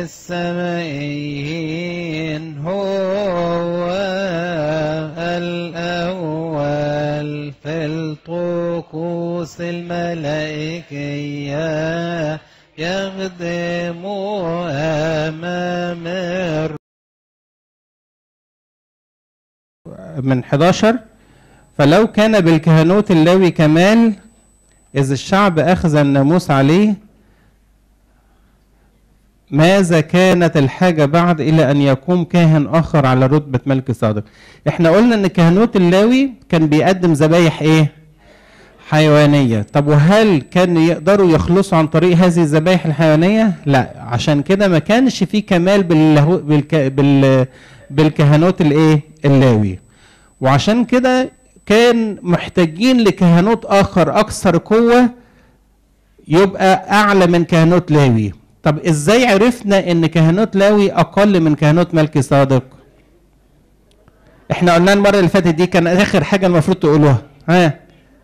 السمائيين هو الأول في الطقوس الملائكية يخدم أمام الر- من 11 فلو كان بالكهنوت اللاوي كمال إذ الشعب أخذ الناموس عليه ماذا كانت الحاجة بعد إلى أن يقوم كاهن آخر على رتبة ملك صادق إحنا قلنا أن كهنوت اللاوي كان بيقدم ذبايح إيه حيوانية طب وهل كان يقدروا يخلصوا عن طريق هذه الذبايح الحيوانية لا عشان كده ما كانش في كمال بالله... بالك... بال... بالكهنوت الايه اللاوي وعشان كده كان محتاجين لكهنوت اخر اكثر قوة يبقى اعلى من كهنوت لاوي طب ازاي عرفنا ان كهنوت لاوي اقل من كهنوت ملكي صادق احنا قلنا المرة اللي فاتت دي كان اخر حاجة المفروض تقولوها ها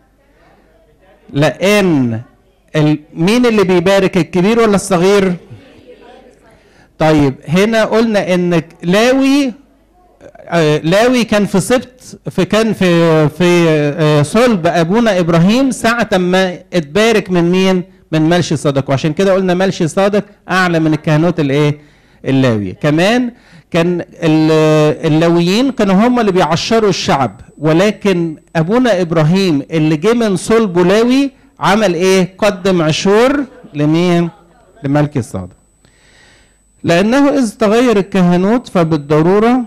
لان ال- مين اللي بيبارك الكبير ولا الصغير طيب هنا قلنا ان لاوي آه، لاوي كان في سبط في كان في في آه، صلب ابونا ابراهيم ساعه ما اتبارك من مين من ملشي صادق وعشان كده قلنا ملشي صادق اعلى من الكهنوت الايه اللاوي كمان كان ال- اللاويين كانوا هم اللي بيعشروا الشعب ولكن ابونا ابراهيم اللي جه من صلبه لاوي عمل ايه قدم عشور لمين لملكي صادق لانه اذ تغير الكهنوت فبالضروره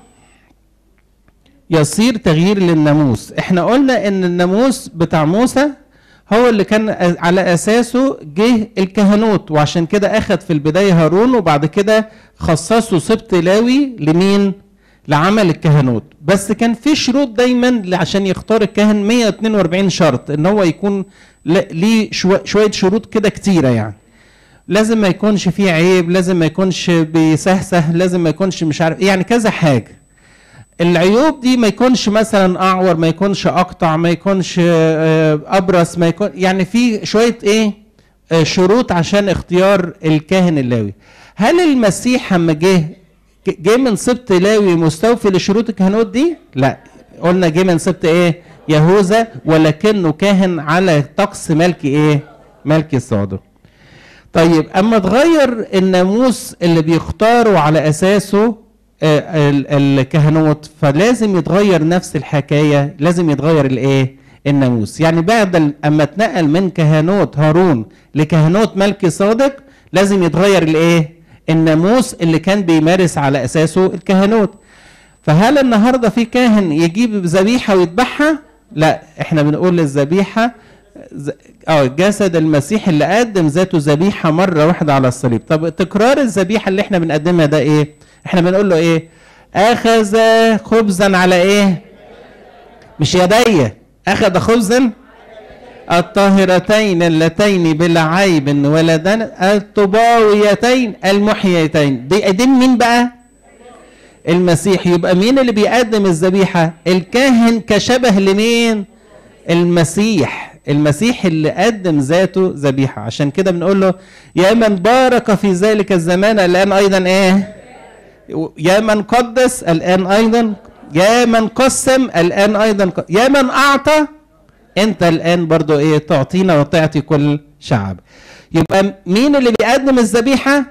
يصير تغيير للناموس احنا قلنا ان الناموس بتاع موسى هو اللي كان على اساسه جه الكهنوت وعشان كده اخد في البدايه هارون وبعد كده خصصه سبط لاوي لمين لعمل الكهنوت بس كان في شروط دايما عشان يختار الكاهن 142 شرط ان هو يكون ل- ليه شو- شويه شروط كده كتيره يعني لازم ما يكونش فيه عيب لازم ما يكونش بيسهسه لازم ما يكونش مش عارف يعني كذا حاجه العيوب دي ما يكونش مثلا اعور ما يكونش اقطع ما يكونش آه، ابرص ما يكون يعني في شويه ايه آه، شروط عشان اختيار الكاهن اللاوي هل المسيح اما جه جه من سبط لاوي مستوفي لشروط الكهنوت دي لا قلنا جه من سبط ايه يهوذا ولكنه كاهن على طقس ملكي ايه ملكي صادق طيب اما اتغير الناموس اللي بيختاروا على اساسه آه، ال- الكهنوت فلازم يتغير نفس الحكايه لازم يتغير الايه الناموس يعني بعد ال- اما اتنقل من كهنوت هارون لكهنوت ملكي صادق لازم يتغير الايه الناموس اللي كان بيمارس على اساسه الكهنوت فهل النهارده في كاهن يجيب ذبيحه ويذبحها لا احنا بنقول الذبيحه ز- اه جسد المسيح اللي قدم ذاته ذبيحه مره واحده على الصليب طب تكرار الذبيحه اللي احنا بنقدمها ده ايه احنا بنقول له ايه اخذ خبزا على ايه مش يدي اخذ خبزا الطاهرتين اللتين بلا عيب ولدن الطباويتين المحييتين دي دي مين بقى المسيح يبقى مين اللي بيقدم الذبيحه الكاهن كشبه لمين المسيح المسيح اللي قدم ذاته ذبيحه عشان كده بنقول له يا من بارك في ذلك الزمان الان ايضا ايه يا من قدس الان ايضا يا من قسم الان ايضا ق- يا من اعطى انت الان برضو ايه تعطينا وتعطي كل شعب يبقى مين اللي بيقدم الذبيحه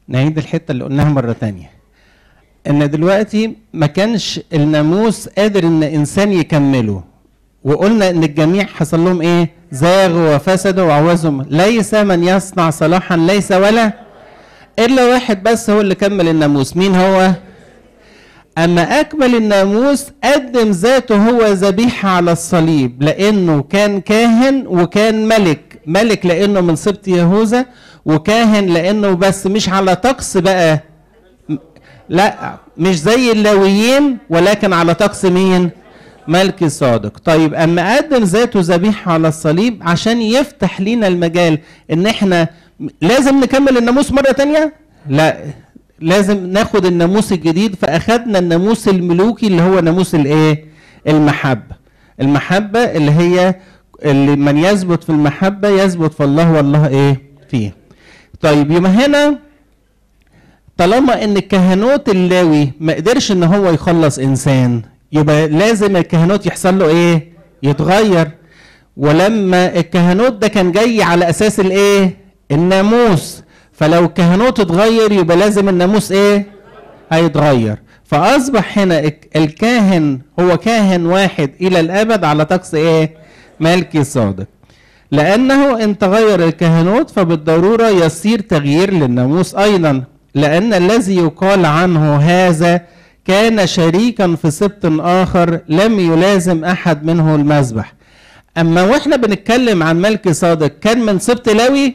نعيد الحته اللي قلناها مره تانية ان دلوقتي ما كانش الناموس قادر ان انسان يكمله وقلنا ان الجميع حصل لهم ايه زاغوا وفسدوا وعوزوا ليس من يصنع صلاحا ليس ولا الا واحد بس هو اللي كمل الناموس مين هو اما اكمل الناموس قدم ذاته هو ذبيحه على الصليب لانه كان كاهن وكان ملك ملك لانه من سبط يهوذا وكاهن لانه بس مش على طقس بقى لا مش زي اللاويين ولكن على طقس مين ملك صادق طيب اما قدم ذاته ذبيحه على الصليب عشان يفتح لينا المجال ان احنا لازم نكمل الناموس مره تانية لا لازم ناخد الناموس الجديد فاخدنا الناموس الملوكي اللي هو ناموس الايه المحبه المحبه اللي هي اللي من يثبت في المحبه يثبت في الله والله ايه فيه طيب يبقى هنا طالما ان الكهنوت اللاوي ما قدرش ان هو يخلص انسان يبقى لازم الكهنوت يحصل له ايه يتغير ولما الكهنوت ده كان جاي على اساس الايه الناموس فلو الكهنوت اتغير يبقى لازم الناموس ايه هيتغير فاصبح هنا الكاهن هو كاهن واحد الى الابد على طقس ايه ملكي صادق لانه ان تغير الكهنوت فبالضروره يصير تغيير للناموس ايضا لان الذي يقال عنه هذا كان شريكا في سبط اخر لم يلازم احد منه المذبح اما واحنا بنتكلم عن ملك صادق كان من سبط لاوي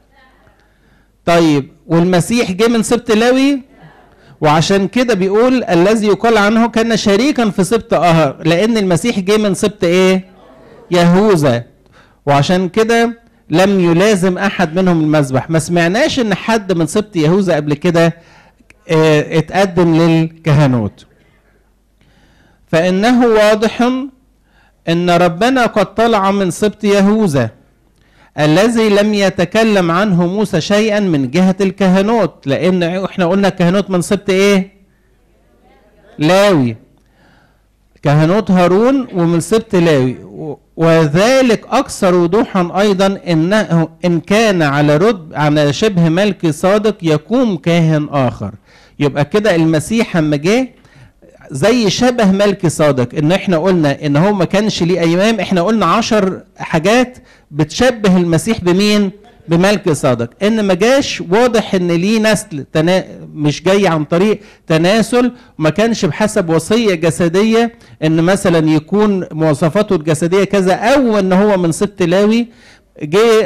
طيب والمسيح جه من سبط لاوي وعشان كده بيقول الذي يقال عنه كان شريكا في سبط اخر لان المسيح جه من سبط ايه يهوذا وعشان كده لم يلازم احد منهم المذبح ما سمعناش ان حد من سبط يهوذا قبل كده اه اتقدم للكهنوت فانه واضح ان ربنا قد طلع من سبط يهوذا الذي لم يتكلم عنه موسى شيئا من جهة الكهنوت لأن احنا قلنا الكهنوت من سبط ايه؟ لاوي كهنوت هارون ومن سبط لاوي وذلك أكثر وضوحا أيضا إنه إن كان على رتب على شبه ملك صادق يقوم كاهن آخر يبقى كده المسيح لما جه زي شبه ملك صادق ان احنا قلنا ان هو ما كانش ليه ايام احنا قلنا عشر حاجات بتشبه المسيح بمين بملك صادق ان ما جاش واضح ان ليه نسل تنا... مش جاي عن طريق تناسل وما كانش بحسب وصيه جسديه ان مثلا يكون مواصفاته الجسديه كذا او ان هو من سبط لاوي جه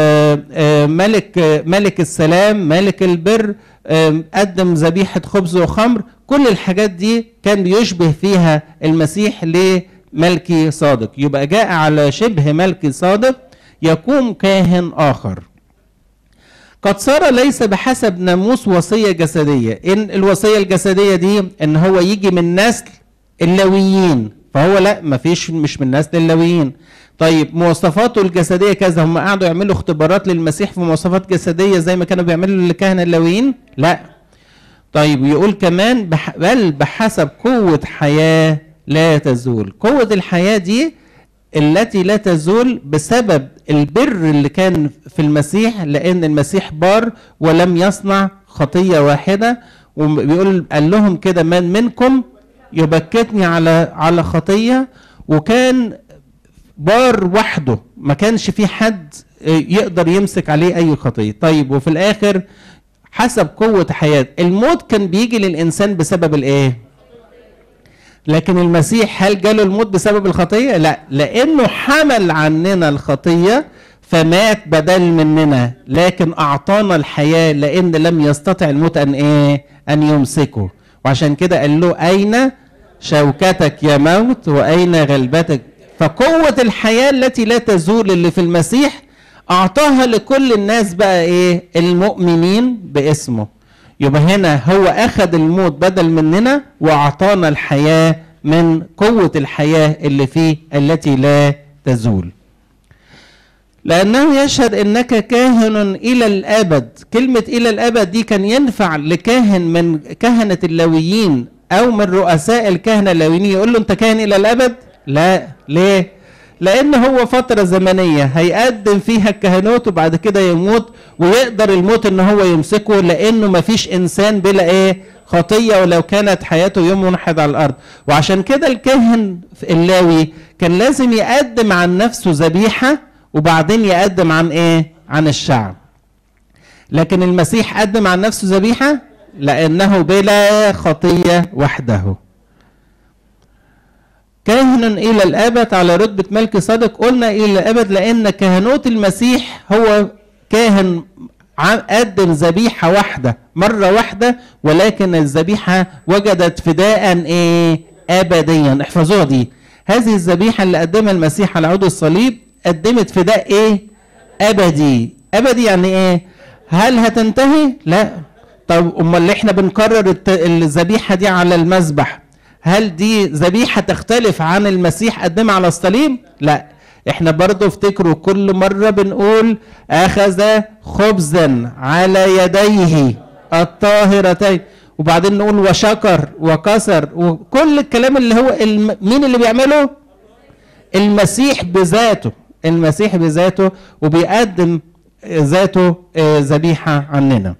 ملك ملك السلام ملك البر قدم ذبيحه خبز وخمر كل الحاجات دي كان بيشبه فيها المسيح لملكي صادق يبقى جاء على شبه ملكي صادق يقوم كاهن آخر قد صار ليس بحسب ناموس وصية جسدية إن الوصية الجسدية دي إن هو يجي من نسل اللاويين فهو لا مفيش مش من نسل اللاويين طيب مواصفاته الجسدية كذا هم قعدوا يعملوا اختبارات للمسيح في مواصفات جسدية زي ما كانوا بيعملوا للكهنة اللاويين لا طيب يقول كمان بح بل بحسب قوة حياة لا تزول قوة الحياة دي التي لا تزول بسبب البر اللي كان في المسيح لأن المسيح بار ولم يصنع خطية واحدة وبيقول قال لهم كده من منكم يبكتني على على خطية وكان بار وحده ما كانش في حد يقدر يمسك عليه أي خطية طيب وفي الآخر حسب قوة حياة الموت كان بيجي للإنسان بسبب الإيه؟ لكن المسيح هل جاله الموت بسبب الخطية؟ لا لأنه حمل عننا الخطية فمات بدل مننا لكن أعطانا الحياة لأن لم يستطع الموت أن إيه؟ أن يمسكه وعشان كده قال له أين شوكتك يا موت وأين غلبتك فقوة الحياة التي لا تزول اللي في المسيح أعطاها لكل الناس بقى إيه المؤمنين باسمه يبقى هنا هو أخذ الموت بدل مننا وأعطانا الحياة من قوة الحياة اللي فيه التي لا تزول لأنه يشهد أنك كاهن إلى الأبد كلمة إلى الأبد دي كان ينفع لكاهن من كهنة اللاويين أو من رؤساء الكهنة اللاويين يقول له أنت كاهن إلى الأبد لا ليه لان هو فتره زمنيه هيقدم فيها الكهنوت وبعد كده يموت ويقدر الموت ان هو يمسكه لانه ما فيش انسان بلا ايه خطيه ولو كانت حياته يوم واحد على الارض وعشان كده الكاهن اللاوي كان لازم يقدم عن نفسه ذبيحه وبعدين يقدم عن ايه عن الشعب لكن المسيح قدم عن نفسه ذبيحه لانه بلا خطيه وحده كاهن الى الابد على رتبه ملك صادق قلنا الى الابد لان كهنوت المسيح هو كاهن قدم ذبيحه واحده مره واحده ولكن الذبيحه وجدت فداء ايه ابديا احفظوها دي هذه الذبيحه اللي قدمها المسيح على عود الصليب قدمت فداء ايه ابدي ابدي يعني ايه هل هتنتهي لا طب امال احنا بنكرر الذبيحه دي على المذبح هل دي ذبيحه تختلف عن المسيح قدمها على الصليب لا احنا برضو افتكروا كل مرة بنقول اخذ خبزا على يديه الطاهرتين وبعدين نقول وشكر وكسر وكل الكلام اللي هو الم... مين اللي بيعمله المسيح بذاته المسيح بذاته وبيقدم ذاته ذبيحة عننا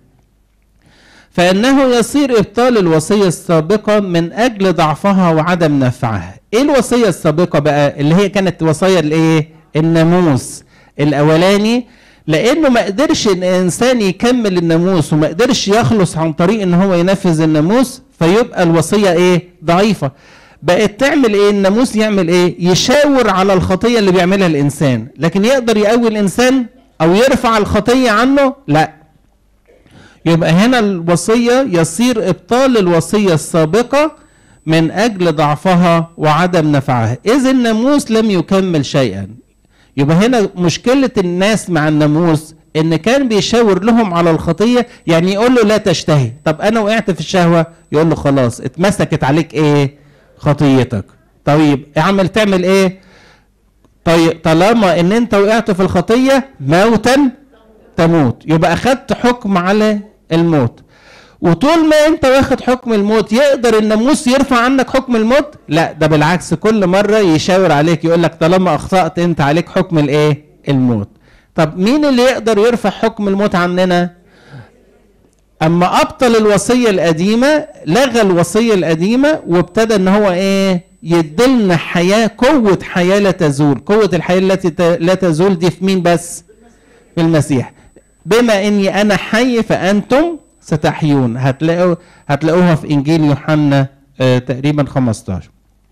فإنه يصير إبطال الوصية السابقة من أجل ضعفها وعدم نفعها إيه الوصية السابقة بقى اللي هي كانت وصية الإيه الناموس الأولاني لأنه ما قدرش إن إنسان يكمل الناموس وما قدرش يخلص عن طريق إن هو ينفذ الناموس فيبقى الوصية إيه ضعيفة بقت تعمل ايه الناموس يعمل ايه يشاور على الخطيه اللي بيعملها الانسان لكن يقدر يقوي الانسان او يرفع الخطيه عنه لا يبقى هنا الوصيه يصير ابطال الوصيه السابقه من اجل ضعفها وعدم نفعها اذ الناموس لم يكمل شيئا يبقى هنا مشكله الناس مع الناموس ان كان بيشاور لهم على الخطيه يعني يقول له لا تشتهي طب انا وقعت في الشهوه يقول له خلاص اتمسكت عليك ايه خطيتك طيب اعمل تعمل ايه طيب طالما ان انت وقعت في الخطيه موتا تموت يبقى اخدت حكم على الموت وطول ما انت واخد حكم الموت يقدر الناموس يرفع عنك حكم الموت لا ده بالعكس كل مره يشاور عليك يقول لك طالما اخطات انت عليك حكم الايه الموت طب مين اللي يقدر يرفع حكم الموت عننا اما ابطل الوصيه القديمه لغى الوصيه القديمه وابتدى ان هو ايه يدلنا حياه قوه حياه لا تزول قوه الحياه التي لا تزول دي في مين بس في المسيح بما اني انا حي فانتم ستحيون هتلاقوا هتلاقوها في انجيل يوحنا آه تقريبا 15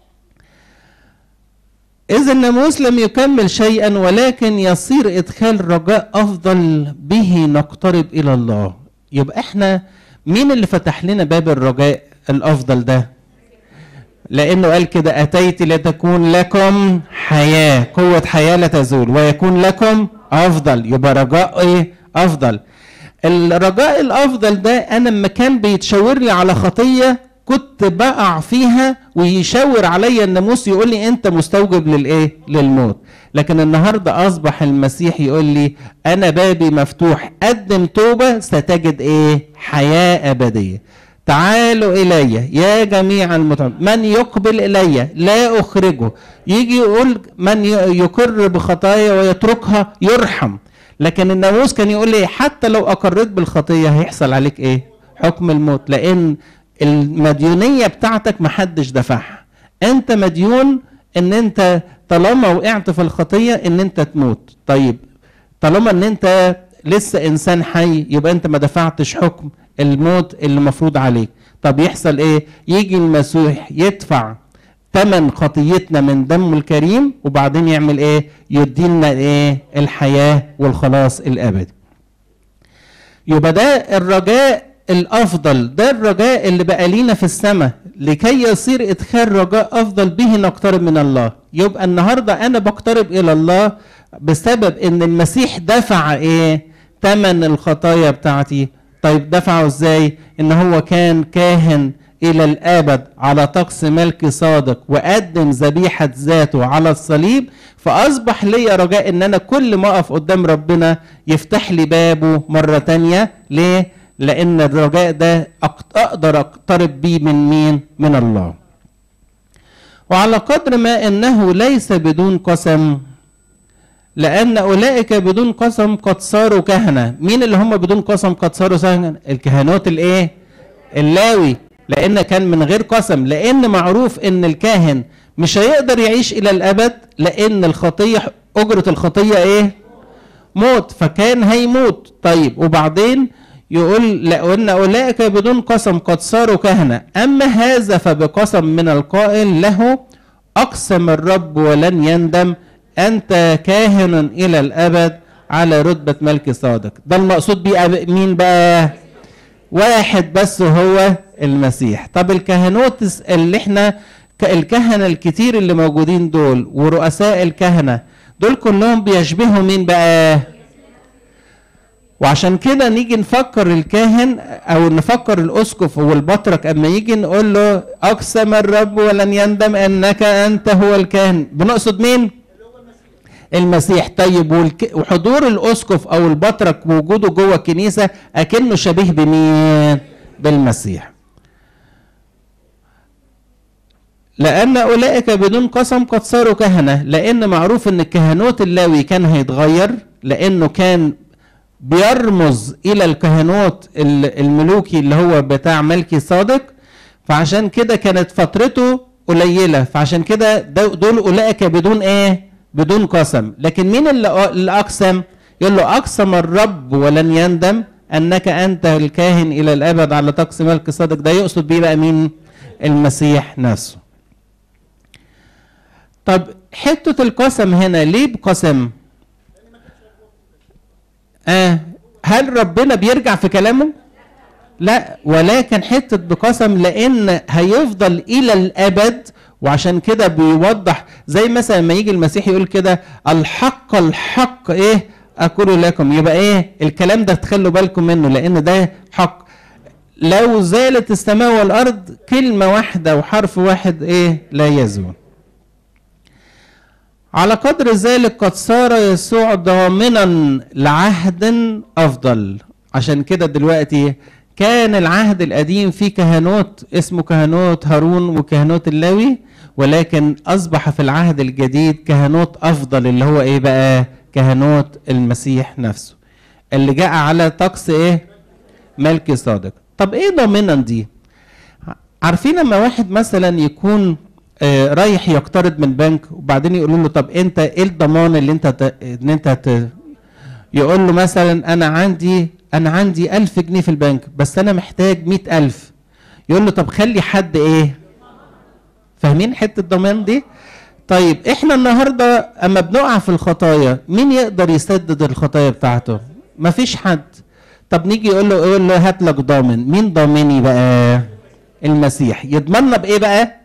إذا الناموس لم يكمل شيئا ولكن يصير إدخال رجاء أفضل به نقترب إلى الله يبقى احنا مين اللي فتح لنا باب الرجاء الافضل ده لانه قال كده اتيت لتكون لكم حياه قوه حياه لا تزول ويكون لكم افضل يبقى رجاء ايه افضل الرجاء الافضل ده انا لما كان بيتشاور لي على خطيه كنت بقع فيها ويشاور عليا الناموس يقول لي انت مستوجب للايه للموت لكن النهارده اصبح المسيح يقول لي انا بابي مفتوح قدم توبه ستجد ايه حياه ابديه تعالوا الي يا جميع المتعب من يقبل الي لا اخرجه يجي يقول من يقر بخطايا ويتركها يرحم لكن الناموس كان يقول لي حتى لو اقريت بالخطيه هيحصل عليك ايه حكم الموت لان المديونيه بتاعتك محدش دفعها انت مديون ان انت طالما وقعت في الخطيه ان انت تموت طيب طالما ان انت لسه انسان حي يبقى انت ما دفعتش حكم الموت اللي مفروض عليك طب يحصل ايه يجي المسيح يدفع ثمن خطيتنا من دمه الكريم وبعدين يعمل ايه يدينا ايه الحياه والخلاص الابدي يبقى ده الرجاء الافضل ده الرجاء اللي بقى لينا في السماء لكي يصير ادخال رجاء افضل به نقترب من الله يبقى النهارده انا بقترب الى الله بسبب ان المسيح دفع ايه ثمن الخطايا بتاعتي طيب دفعه ازاي ان هو كان كاهن الى الابد على طقس ملك صادق وقدم ذبيحه ذاته على الصليب فاصبح لي رجاء ان انا كل ما اقف قدام ربنا يفتح لي بابه مره تانية ليه لان الرجاء ده اقدر اقترب بيه من مين من الله وعلى قدر ما انه ليس بدون قسم لان اولئك بدون قسم قد صاروا كهنه مين اللي هم بدون قسم قد صاروا كهنه الكهنوت الايه اللاوي لان كان من غير قسم لان معروف ان الكاهن مش هيقدر يعيش الى الابد لان الخطيه اجره الخطيه ايه موت فكان هيموت طيب وبعدين يقول لأن أولئك بدون قسم قد صاروا كهنة أما هذا فبقسم من القائل له أقسم الرب ولن يندم أنت كاهن إلى الأبد على رتبة ملك صادق ده المقصود بيه مين بقى واحد بس هو المسيح طب الكهنوت اللي احنا الكهنة الكتير اللي موجودين دول ورؤساء الكهنة دول كلهم بيشبهوا مين بقى وعشان كده نيجي نفكر الكاهن او نفكر الاسقف والبطرك اما يجي نقول له اقسم الرب ولن يندم انك انت هو الكاهن بنقصد مين المسيح طيب والك... وحضور الاسقف او البطرك وجوده جوه الكنيسه اكنه شبيه بمين بالمسيح لأن أولئك بدون قسم قد صاروا كهنة لأن معروف أن الكهنوت اللاوي كان هيتغير لأنه كان بيرمز الى الكهنوت الملوكي اللي هو بتاع ملكي صادق فعشان كده كانت فترته قليله فعشان كده دول اولئك بدون ايه بدون قسم لكن مين اللي, اللي اقسم يقول له اقسم الرب ولن يندم انك انت الكاهن الى الابد على طقس ملك صادق ده يقصد بيه بقى مين المسيح نفسه طب حته القسم هنا ليه بقسم آه هل ربنا بيرجع في كلامه؟ لا ولكن حتة بقسم لأن هيفضل إلى الأبد وعشان كده بيوضح زي مثلا لما يجي المسيح يقول كده الحق الحق إيه أقول لكم يبقى إيه الكلام ده تخلوا بالكم منه لأن ده حق لو زالت السماء والأرض كلمة واحدة وحرف واحد إيه لا يزول على قدر ذلك قد صار يسوع ضامنا لعهد افضل عشان كده دلوقتي كان العهد القديم فيه كهنوت اسمه كهنوت هارون وكهنوت اللاوي ولكن اصبح في العهد الجديد كهنوت افضل اللي هو ايه بقى كهنوت المسيح نفسه اللي جاء على طقس ايه ملك صادق طب ايه ضامنا دي عارفين لما واحد مثلا يكون آه رايح يقترض من بنك وبعدين يقولوا له طب انت ايه الضمان اللي انت ت... ان انت ت... يقول له مثلا انا عندي انا عندي ألف جنيه في البنك بس انا محتاج مئة ألف يقول له طب خلي حد ايه فاهمين حته الضمان دي طيب احنا النهارده اما بنقع في الخطايا مين يقدر يسدد الخطايا بتاعته مفيش حد طب نيجي يقول له يقول له هات لك ضامن مين ضامني بقى المسيح يضمننا بايه بقى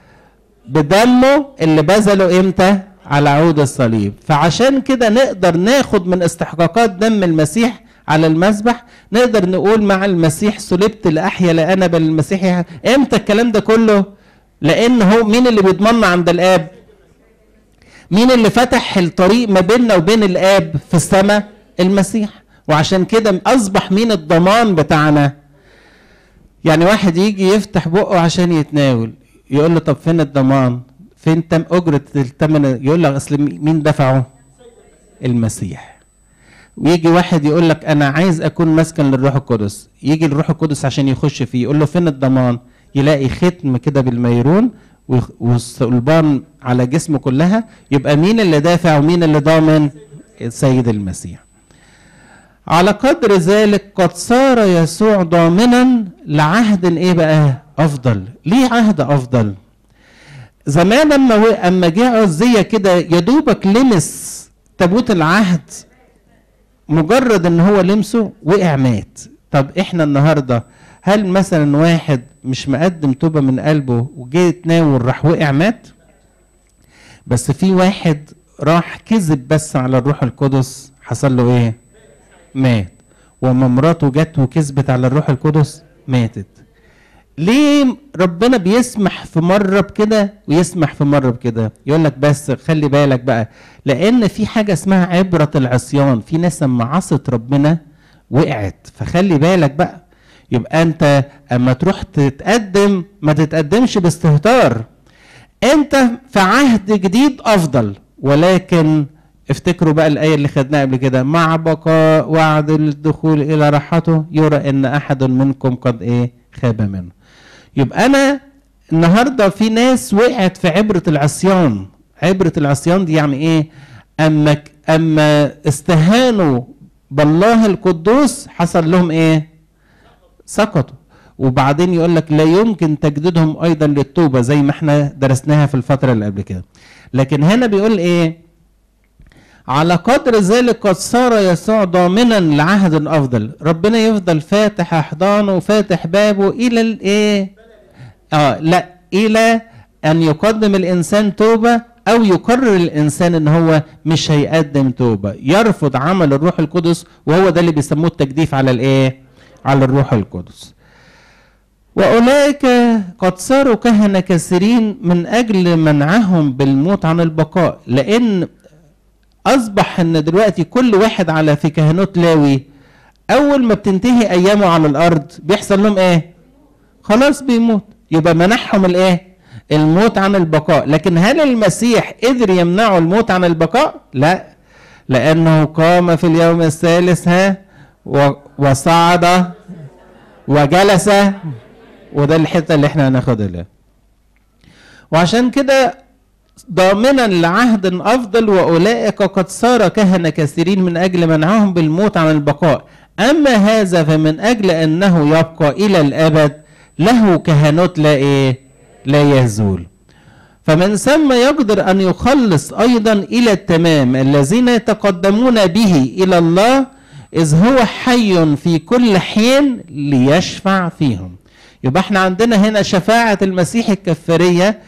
بدمه اللي بذله امتى على عود الصليب فعشان كده نقدر ناخد من استحقاقات دم المسيح على المذبح نقدر نقول مع المسيح صلبت لاحيا لا انا بل المسيح يحيا. امتى الكلام ده كله لان هو مين اللي بيضمننا عند الاب مين اللي فتح الطريق ما بيننا وبين الاب في السماء المسيح وعشان كده اصبح مين الضمان بتاعنا يعني واحد يجي يفتح بقه عشان يتناول يقول له طب فين الضمان فين تم اجره الثمن يقول لك اصل مين دفعه المسيح ويجي واحد يقول لك انا عايز اكون مسكن للروح القدس يجي الروح القدس عشان يخش فيه يقول له فين الضمان يلاقي ختم كده بالميرون والصلبان على جسمه كلها يبقى مين اللي دافع ومين اللي ضامن السيد المسيح على قدر ذلك قد صار يسوع ضامنا لعهد ايه بقى افضل ليه عهد افضل زمان اما اما جه عزيه كده يا دوبك لمس تابوت العهد مجرد ان هو لمسه وقع مات طب احنا النهارده هل مثلا واحد مش مقدم توبه من قلبه وجه يتناول راح وقع مات بس في واحد راح كذب بس على الروح القدس حصل له ايه مات وما مراته جت وكذبت على الروح القدس ماتت ليه ربنا بيسمح في مره بكده ويسمح في مره بكده يقول لك بس خلي بالك بقى لان في حاجه اسمها عبره العصيان في ناس لما عصت ربنا وقعت فخلي بالك بقى يبقى انت اما تروح تتقدم ما تتقدمش باستهتار انت في عهد جديد افضل ولكن افتكروا بقى الآية اللي خدناها قبل كده مع بقاء وعد الدخول إلى راحته يرى إن أحد منكم قد إيه خاب منه يبقى أنا النهاردة في ناس وقعت في عبرة العصيان عبرة العصيان دي يعني إيه أما أما استهانوا بالله القدوس حصل لهم إيه سقطوا وبعدين يقول لك لا يمكن تجديدهم ايضا للتوبه زي ما احنا درسناها في الفتره اللي قبل كده لكن هنا بيقول ايه على قدر ذلك قد صار يسوع ضامنا لعهد افضل ربنا يفضل فاتح احضانه وفاتح بابه الى الايه اه لا الى ان يقدم الانسان توبه او يقرر الانسان ان هو مش هيقدم توبه يرفض عمل الروح القدس وهو ده اللي بيسموه التجديف على الايه على الروح القدس واولئك قد صاروا كهنه كثيرين من اجل منعهم بالموت عن البقاء لان اصبح ان دلوقتي كل واحد على في كهنوت لاوي اول ما بتنتهي ايامه على الارض بيحصل لهم ايه خلاص بيموت يبقى منعهم الايه الموت عن البقاء لكن هل المسيح قدر يمنعه الموت عن البقاء لا لانه قام في اليوم الثالث ها وصعد وجلس وده الحته اللي احنا هناخدها له وعشان كده ضامنا لعهد افضل واولئك قد صار كهنه كثيرين من اجل منعهم بالموت عن البقاء اما هذا فمن اجل انه يبقى الى الابد له كهنوت لا ايه لا يزول فمن ثم يقدر ان يخلص ايضا الى التمام الذين يتقدمون به الى الله اذ هو حي في كل حين ليشفع فيهم يبقى احنا عندنا هنا شفاعة المسيح الكفارية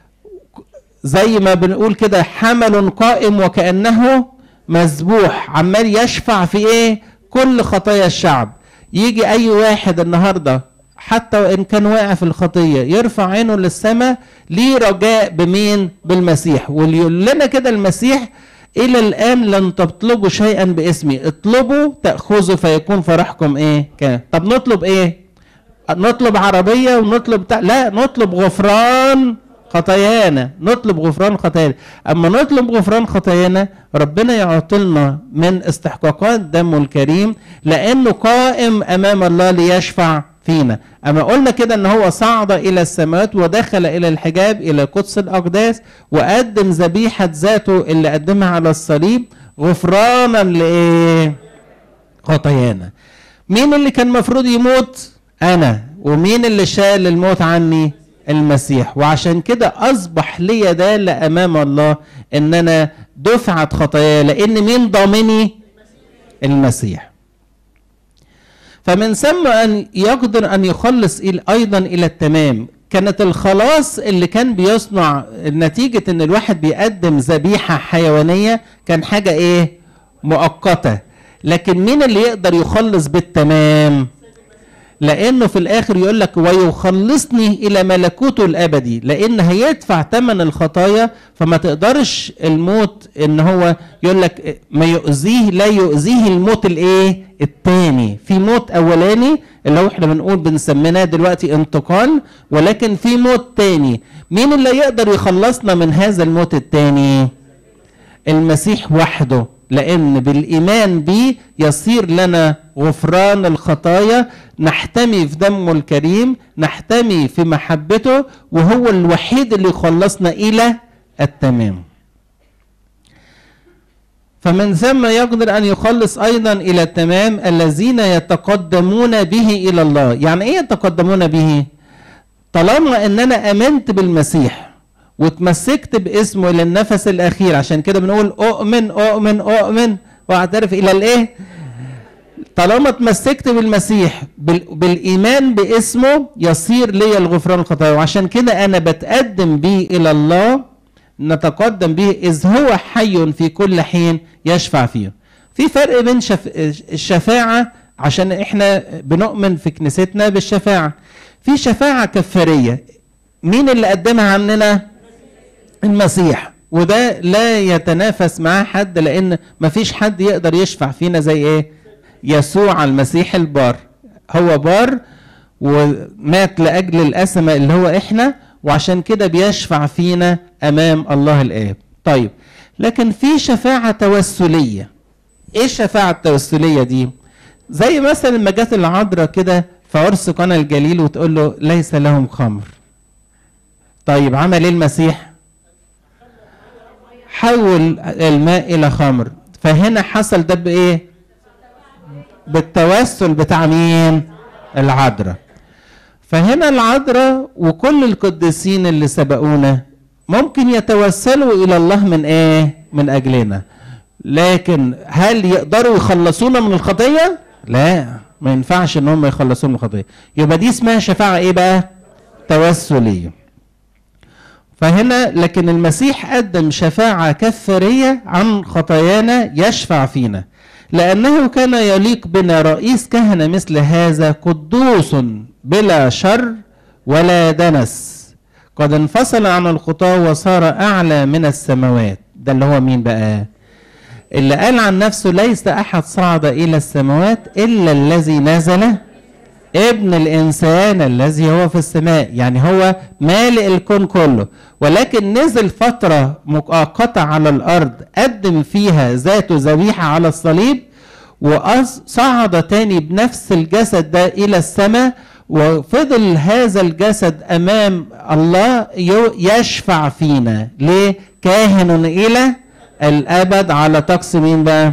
زي ما بنقول كده حمل قائم وكأنه مذبوح عمال يشفع في ايه كل خطايا الشعب يجي اي واحد النهارده حتى وان كان واقع في الخطيه يرفع عينه للسماء ليه رجاء بمين بالمسيح واللي يقول لنا كده المسيح الى الان لن تطلبوا شيئا باسمي اطلبوا تاخذوا فيكون فرحكم ايه كان طب نطلب ايه نطلب عربيه ونطلب تا... لا نطلب غفران خطايانا نطلب غفران خطايانا اما نطلب غفران خطايانا ربنا يعطلنا من استحقاقات دمه الكريم لانه قائم امام الله ليشفع فينا اما قلنا كده ان هو صعد الى السماوات ودخل الى الحجاب الى قدس الاقداس وقدم ذبيحه ذاته اللي قدمها على الصليب غفرانا لايه خطايانا مين اللي كان المفروض يموت انا ومين اللي شال الموت عني المسيح وعشان كده اصبح لي دالة امام الله ان انا دفعت خطاياي لان مين ضامني المسيح فمن ثم ان يقدر ان يخلص ايضا الى التمام كانت الخلاص اللي كان بيصنع نتيجة ان الواحد بيقدم ذبيحة حيوانية كان حاجة ايه مؤقتة لكن مين اللي يقدر يخلص بالتمام لانه في الاخر يقول لك ويخلصني الى ملكوته الابدي لان هيدفع ثمن الخطايا فما تقدرش الموت ان هو يقول لك ما يؤذيه لا يؤذيه الموت الايه الثاني في موت اولاني اللي هو احنا بنقول بنسميناه دلوقتي انتقال ولكن في موت تاني مين اللي يقدر يخلصنا من هذا الموت الثاني المسيح وحده لان بالايمان به يصير لنا غفران الخطايا نحتمي في دمه الكريم نحتمي في محبته وهو الوحيد اللي يخلصنا الى التمام فمن ثم يقدر ان يخلص ايضا الى التمام الذين يتقدمون به الى الله يعني ايه يتقدمون به طالما ان انا امنت بالمسيح وتمسكت باسمه الى النفس الاخير عشان كده بنقول اؤمن اؤمن اؤمن واعترف الى الايه طالما اتمسكت بالمسيح بالايمان باسمه يصير لي الغفران الخطايا وعشان كده انا بتقدم به الى الله نتقدم به اذ هو حي في كل حين يشفع فيه في فرق بين شف... الشفاعه عشان احنا بنؤمن في كنيستنا بالشفاعه في شفاعه كفاريه مين اللي قدمها عننا المسيح وده لا يتنافس معاه حد لان مفيش حد يقدر يشفع فينا زي ايه يسوع المسيح البار هو بار ومات لاجل الاسماء اللي هو احنا وعشان كده بيشفع فينا امام الله الاب طيب لكن في شفاعه توسليه ايه الشفاعه التوسليه دي زي مثلا لما جت العذراء كده في عرس قنا الجليل وتقول له ليس لهم خمر طيب عمل ايه المسيح حول الماء الى خمر فهنا حصل ده بايه بالتوسل بتاع مين العذراء فهنا العذراء وكل القديسين اللي سبقونا ممكن يتوسلوا الى الله من ايه من اجلنا لكن هل يقدروا يخلصونا من الخطيه لا ما ينفعش ان هم يخلصونا من الخطيه يبقى دي اسمها شفاعه ايه بقى توسليه فهنا لكن المسيح قدم شفاعة كفارية عن خطايانا يشفع فينا لأنه كان يليق بنا رئيس كهنة مثل هذا قدوس بلا شر ولا دنس قد انفصل عن الخطاة وصار أعلى من السماوات ده اللي هو مين بقى اللي قال عن نفسه ليس أحد صعد إلى السماوات إلا الذي نزل ابن الانسان الذي هو في السماء يعني هو مالئ الكون كله ولكن نزل فتره مؤقته على الارض قدم فيها ذاته ذبيحه على الصليب وصعد تاني بنفس الجسد ده الى السماء وفضل هذا الجسد امام الله يشفع فينا ليه كاهن الى الابد على طقس مين بقى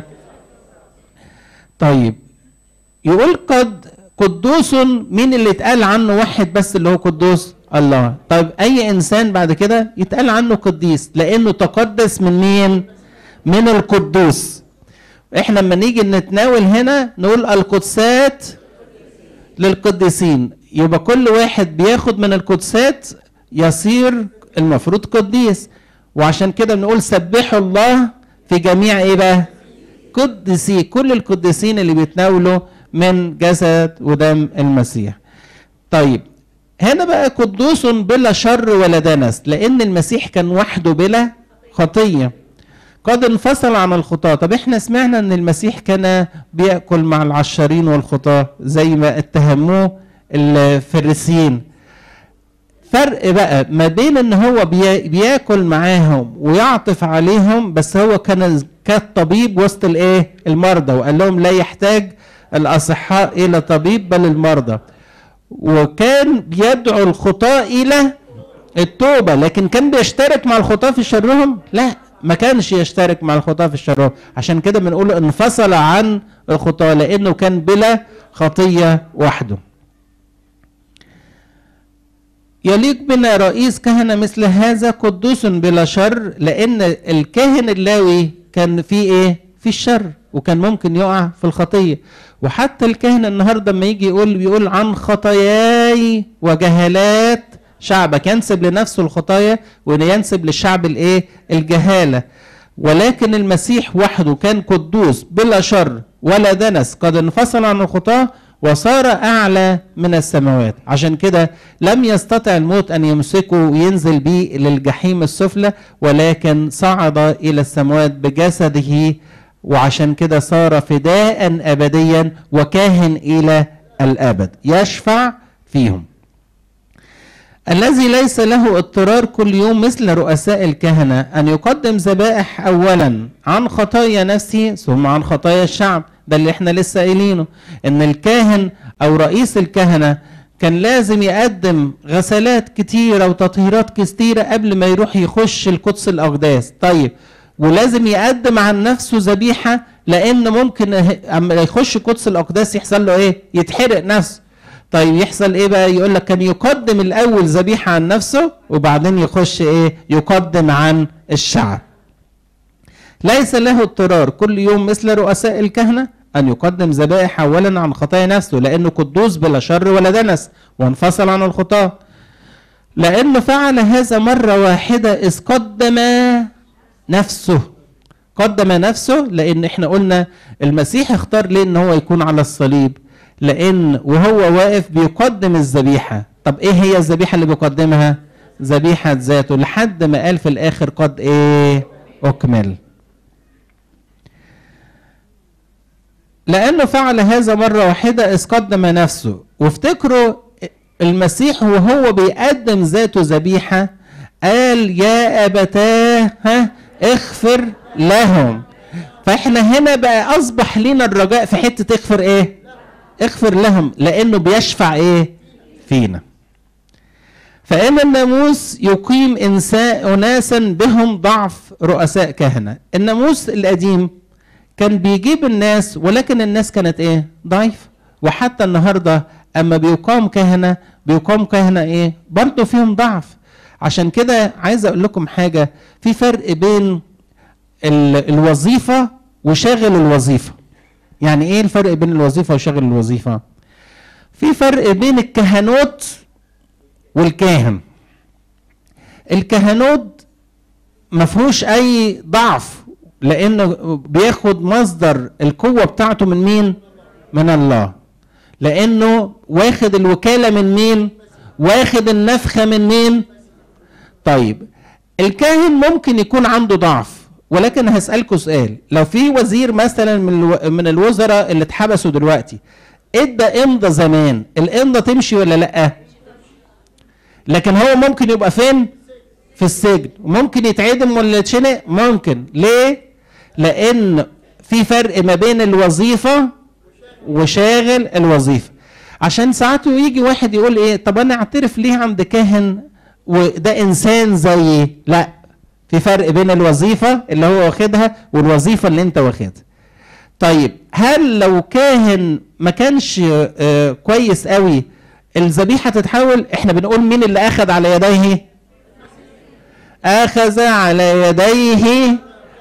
طيب يقول قد قدوس مين اللي اتقال عنه واحد بس اللي هو قدوس الله طيب اي انسان بعد كده يتقال عنه قديس لانه تقدس من مين من القدوس احنا لما نيجي نتناول هنا نقول القدسات للقديسين يبقى كل واحد بياخد من القدسات يصير المفروض قديس وعشان كده بنقول سبحوا الله في جميع ايه بقى قدسي كل القديسين اللي بيتناولوا من جسد ودم المسيح طيب هنا بقى قدوس بلا شر ولا دنس لان المسيح كان وحده بلا خطيه قد انفصل عن الخطاة طب احنا سمعنا ان المسيح كان بيأكل مع العشارين والخطاة زي ما اتهموه الفريسيين فرق بقى ما بين ان هو بياكل معاهم ويعطف عليهم بس هو كان كالطبيب وسط الايه المرضى وقال لهم لا يحتاج الاصحاء الى طبيب بل المرضى وكان بيدعو الخطاة الى التوبة لكن كان بيشترك مع الخطاة في شرهم لا ما كانش يشترك مع الخطاة في شرهم عشان كده بنقول انفصل عن الخطاة لانه كان بلا خطية وحده يليق بنا رئيس كهنة مثل هذا قدوس بلا شر لأن الكاهن اللاوي كان فيه إيه؟ في الشر وكان ممكن يقع في الخطية وحتى الكاهن النهاردة لما يجي يقول بيقول عن خطاياي وجهالات شعبك ينسب لنفسه الخطايا وينسب للشعب الايه الجهالة ولكن المسيح وحده كان قدوس بلا شر ولا دنس قد انفصل عن الخطاه وصار أعلى من السماوات عشان كده لم يستطع الموت أن يمسكه وينزل به للجحيم السفلى ولكن صعد إلى السماوات بجسده وعشان كده صار فداء أبديا وكاهن إلى الأبد يشفع فيهم الذي ليس له اضطرار كل يوم مثل رؤساء الكهنة أن يقدم ذبائح أولا عن خطايا نفسه ثم عن خطايا الشعب ده اللي احنا لسه قايلينه ان الكاهن او رئيس الكهنه كان لازم يقدم غسلات كتيره وتطهيرات كتيره قبل ما يروح يخش القدس الاقداس طيب ولازم يقدم عن نفسه ذبيحه لان ممكن اما يخش قدس الاقداس يحصل له ايه يتحرق نفسه طيب يحصل ايه بقى يقول لك كان يقدم الاول ذبيحه عن نفسه وبعدين يخش ايه يقدم عن الشعب ليس له اضطرار كل يوم مثل رؤساء الكهنة أن يقدم ذبائح أولا عن خطايا نفسه لأنه قدوس بلا شر ولا دنس وانفصل عن الخطاة لأنه فعل هذا مرة واحدة إذ قدم نفسه قدم نفسه لأن احنا قلنا المسيح اختار ليه إن هو يكون على الصليب لأن وهو واقف بيقدم الذبيحة طب إيه هي الذبيحة اللي بيقدمها؟ ذبيحة ذاته لحد ما قال في الآخر قد إيه؟ أكمل لأنه فعل هذا مرة واحدة إذ قدم نفسه وافتكروا المسيح وهو بيقدم ذاته ذبيحة قال يا أبتاه ها اغفر لهم فاحنا هنا بقى أصبح لنا الرجاء في حتة اغفر ايه اغفر لهم لأنه بيشفع ايه فينا فإن الناموس يقيم إنسان أناسا بهم ضعف رؤساء كهنة الناموس القديم كان بيجيب الناس ولكن الناس كانت ايه ضعيفة وحتى النهاردة أما بيقام كهنة بيقام كهنة ايه برضه فيهم ضعف عشان كده عايز أقول لكم حاجة في فرق بين ال- الوظيفة وشاغل الوظيفة يعني ايه الفرق بين الوظيفة وشاغل الوظيفة في فرق بين الكهنوت والكاهن الكهنوت ما فيهوش اي ضعف لانه بياخد مصدر القوه بتاعته من مين من الله لانه واخد الوكاله من مين واخد النفخه من مين طيب الكاهن ممكن يكون عنده ضعف ولكن هسألكوا سؤال لو في وزير مثلا من الو... من الوزراء اللي اتحبسوا دلوقتي ادى امضى زمان الامضى تمشي ولا لا لكن هو ممكن يبقى فين في السجن وممكن يتعدم ولا يتشنق ممكن ليه لان في فرق ما بين الوظيفه وشاغل الوظيفه عشان ساعات يجي واحد يقول ايه طب انا اعترف ليه عند كاهن وده انسان زيي لا في فرق بين الوظيفه اللي هو واخدها والوظيفه اللي انت واخدها طيب هل لو كاهن ما كانش آه كويس قوي الذبيحه تتحول احنا بنقول مين اللي اخذ على يديه اخذ على يديه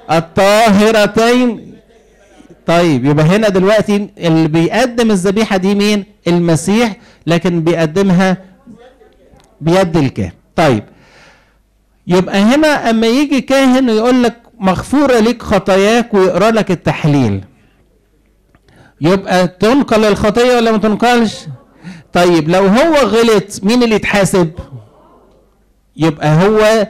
الطاهرتين طيب يبقى هنا دلوقتي اللي بيقدم الذبيحه دي مين المسيح لكن بيقدمها بيد الكاهن طيب يبقى هنا اما يجي كاهن ويقول لك مغفوره لك خطاياك ويقرا لك التحليل يبقى تنقل الخطيه ولا ما تنقلش طيب لو هو غلط مين اللي يتحاسب يبقى هو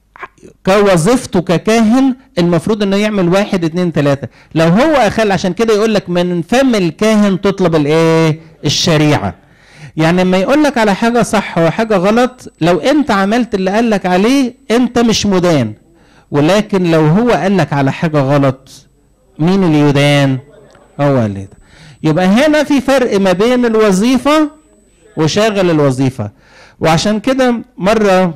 كوظيفته ككاهن المفروض انه يعمل واحد اتنين تلاته لو هو اخل عشان كده يقول لك من فم الكاهن تطلب الايه الشريعه يعني لما يقول لك على حاجه صح وحاجه غلط لو انت عملت اللي قال لك عليه انت مش مدان ولكن لو هو قال لك على حاجه غلط مين اللي يدان هو اللي يدان يبقى هنا في فرق ما بين الوظيفه وشاغل الوظيفه وعشان كده مره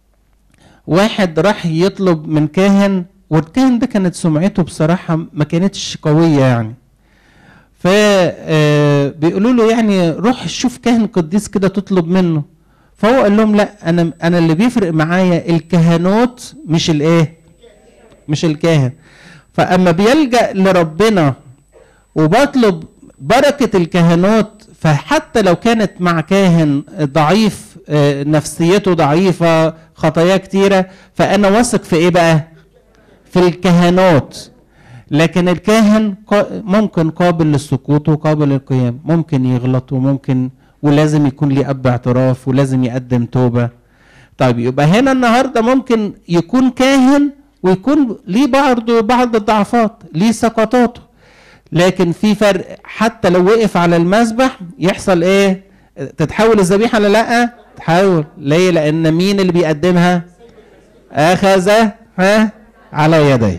واحد راح يطلب من كاهن والكاهن ده كانت سمعته بصراحه ما كانتش قويه يعني ف بيقولوا له يعني روح شوف كاهن قديس كده تطلب منه فهو قال لهم لا انا انا اللي بيفرق معايا الكهنوت مش الايه مش الكاهن فاما بيلجا لربنا وبطلب بركه الكهنوت فحتى لو كانت مع كاهن ضعيف نفسيته ضعيفه خطاياه كتيره فانا واثق في ايه بقى في الكهنوت لكن الكاهن ممكن قابل للسكوت وقابل للقيام ممكن يغلط وممكن ولازم يكون ليه اب اعتراف ولازم يقدم توبه طيب يبقى هنا النهارده ممكن يكون كاهن ويكون ليه برضه بعض الضعفات ليه سقطاته لكن في فرق حتى لو وقف على المذبح يحصل ايه تتحول الذبيحه ولا لا تحول ليه لان مين اللي بيقدمها اخذ ها على يديه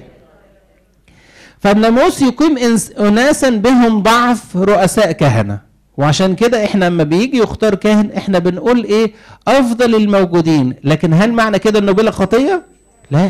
فالناموس يقيم اناسا بهم ضعف رؤساء كهنه وعشان كده احنا لما بيجي يختار كاهن احنا بنقول ايه افضل الموجودين لكن هل معنى كده انه بلا خطيه لا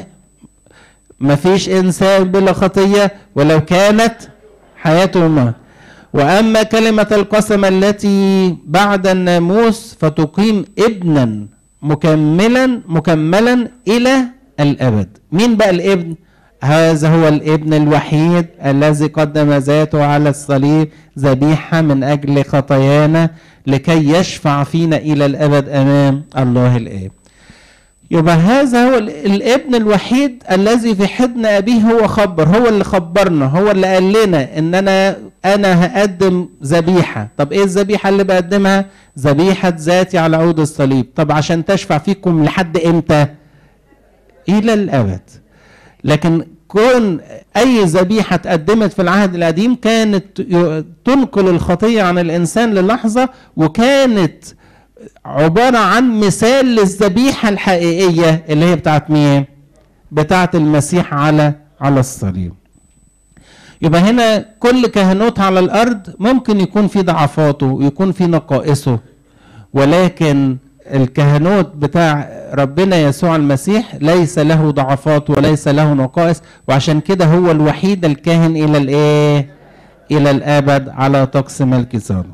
مفيش انسان بلا خطيه ولو كانت حياته ما واما كلمه القسم التي بعد الناموس فتقيم ابنا مكملا مكملا الى الابد مين بقى الابن هذا هو الابن الوحيد الذي قدم ذاته على الصليب ذبيحة من أجل خطايانا لكي يشفع فينا إلى الأبد أمام الله الآب يبقى هذا هو الابن الوحيد الذي في حضن أبيه هو خبر هو اللي خبرنا هو اللي قال لنا إن أنا أنا هقدم ذبيحة طب إيه الذبيحة اللي بقدمها ذبيحة ذاتي على عود الصليب طب عشان تشفع فيكم لحد إمتى إلى الأبد لكن كون اي ذبيحه اتقدمت في العهد القديم كانت تنقل الخطيه عن الانسان للحظه وكانت عبارة عن مثال للذبيحة الحقيقية اللي هي بتاعت مين؟ بتاعت المسيح على على الصليب. يبقى هنا كل كهنوت على الأرض ممكن يكون في ضعفاته ويكون في نقائصه ولكن الكهنوت بتاع ربنا يسوع المسيح ليس له ضعفات وليس له نقائص وعشان كده هو الوحيد الكاهن إلى الإيه؟ إلى الأبد على طقس ملك صالح.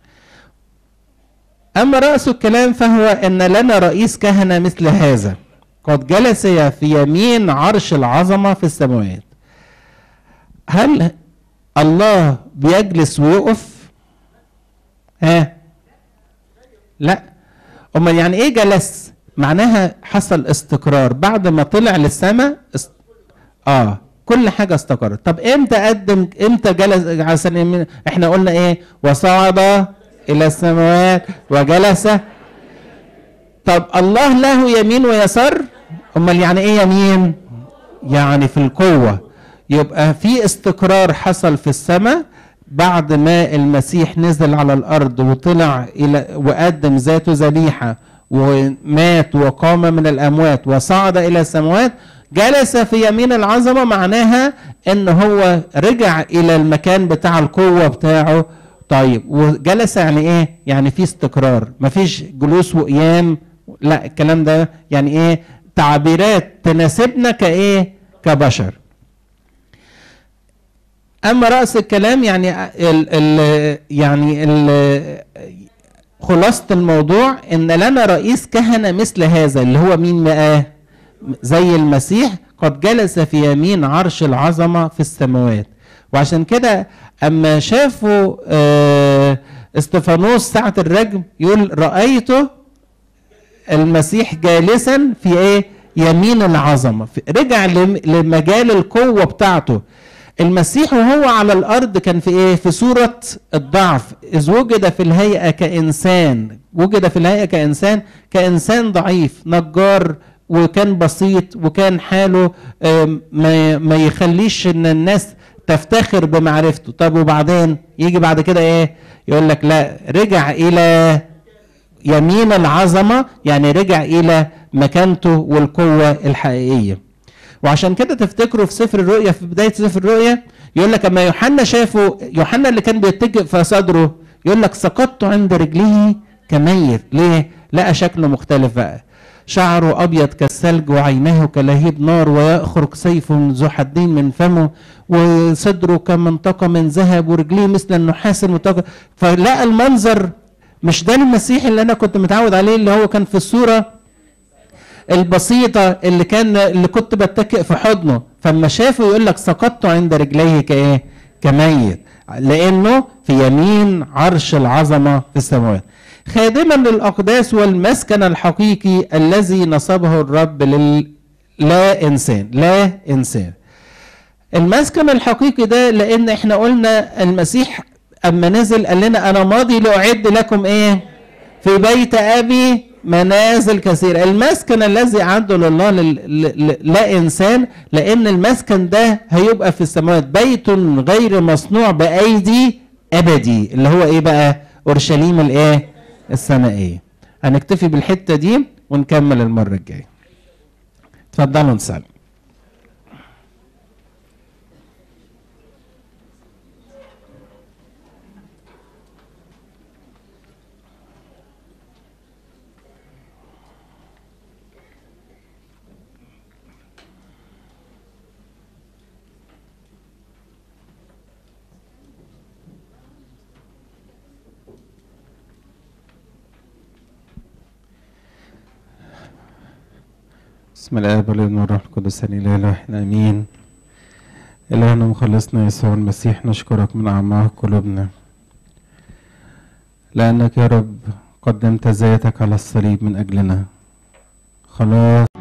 أما رأس الكلام فهو أن لنا رئيس كهنة مثل هذا قد جلس في يمين عرش العظمة في السماوات هل الله بيجلس ويقف ها لا امال يعني ايه جلس معناها حصل استقرار بعد ما طلع للسماء است... اه كل حاجه استقرت طب امتى قدم امتى جلس عشان يمين احنا قلنا ايه وصعد الى السماوات وجلس طب الله له يمين ويسار امال يعني ايه يمين يعني في القوه يبقى في استقرار حصل في السماء بعد ما المسيح نزل على الارض وطلع الى وقدم ذاته ذبيحه ومات وقام من الاموات وصعد الى السماوات جلس في يمين العظمه معناها ان هو رجع الى المكان بتاع القوه بتاعه طيب وجلس يعني ايه يعني في استقرار مفيش جلوس وقيام لا الكلام ده يعني ايه تعبيرات تناسبنا كايه كبشر اما راس الكلام يعني ال ال يعني ال خلاصه الموضوع ان لنا رئيس كهنه مثل هذا اللي هو مين بقى زي المسيح قد جلس في يمين عرش العظمه في السماوات وعشان كده اما شافوا آه استفانوس ساعه الرجم يقول رايته المسيح جالسا في ايه يمين العظمه رجع لمجال القوه بتاعته المسيح وهو على الارض كان في ايه في صوره الضعف اذ وجد في الهيئه كانسان وجد في الهيئه كانسان كانسان ضعيف نجار وكان بسيط وكان حاله ما ما يخليش ان الناس تفتخر بمعرفته طب وبعدين يجي بعد كده ايه يقول لك لا رجع الى يمين العظمه يعني رجع الى مكانته والقوه الحقيقيه وعشان كده تفتكروا في سفر الرؤيا في بدايه سفر الرؤيا يقول لك اما يوحنا شافه يوحنا اللي كان بيتكئ في صدره يقول لك سقطت عند رجليه كميت ليه؟ لقى شكله مختلف بقى شعره ابيض كالثلج وعيناه كلهيب نار ويخرج سيف ذو حدين من فمه وصدره كمنطقه من ذهب ورجليه مثل النحاس المتقى فلقى المنظر مش ده المسيح اللي انا كنت متعود عليه اللي هو كان في الصوره البسيطة اللي كان اللي كنت بتكئ في حضنه فما شافه يقول لك سقطت عند رجليه كايه؟ كميت لانه في يمين عرش العظمة في السماوات. خادما للاقداس والمسكن الحقيقي الذي نصبه الرب لل لا انسان لا انسان. المسكن الحقيقي ده لان احنا قلنا المسيح اما نزل قال لنا انا ماضي لاعد لكم ايه؟ في بيت ابي منازل كثيرة المسكن الذي أعده لله لل... لا إنسان لأن المسكن ده هيبقى في السماوات بيت غير مصنوع بأيدي أبدي اللي هو إيه بقى أورشليم الإيه السمائية هنكتفي بالحتة دي ونكمل المرة الجاية اتفضلوا نسأل بسم الله والابن والروح القدس الاله الواحد امين الهنا مخلصنا يسوع المسيح نشكرك من اعماق قلوبنا لانك يا رب قدمت ذاتك على الصليب من اجلنا خلاص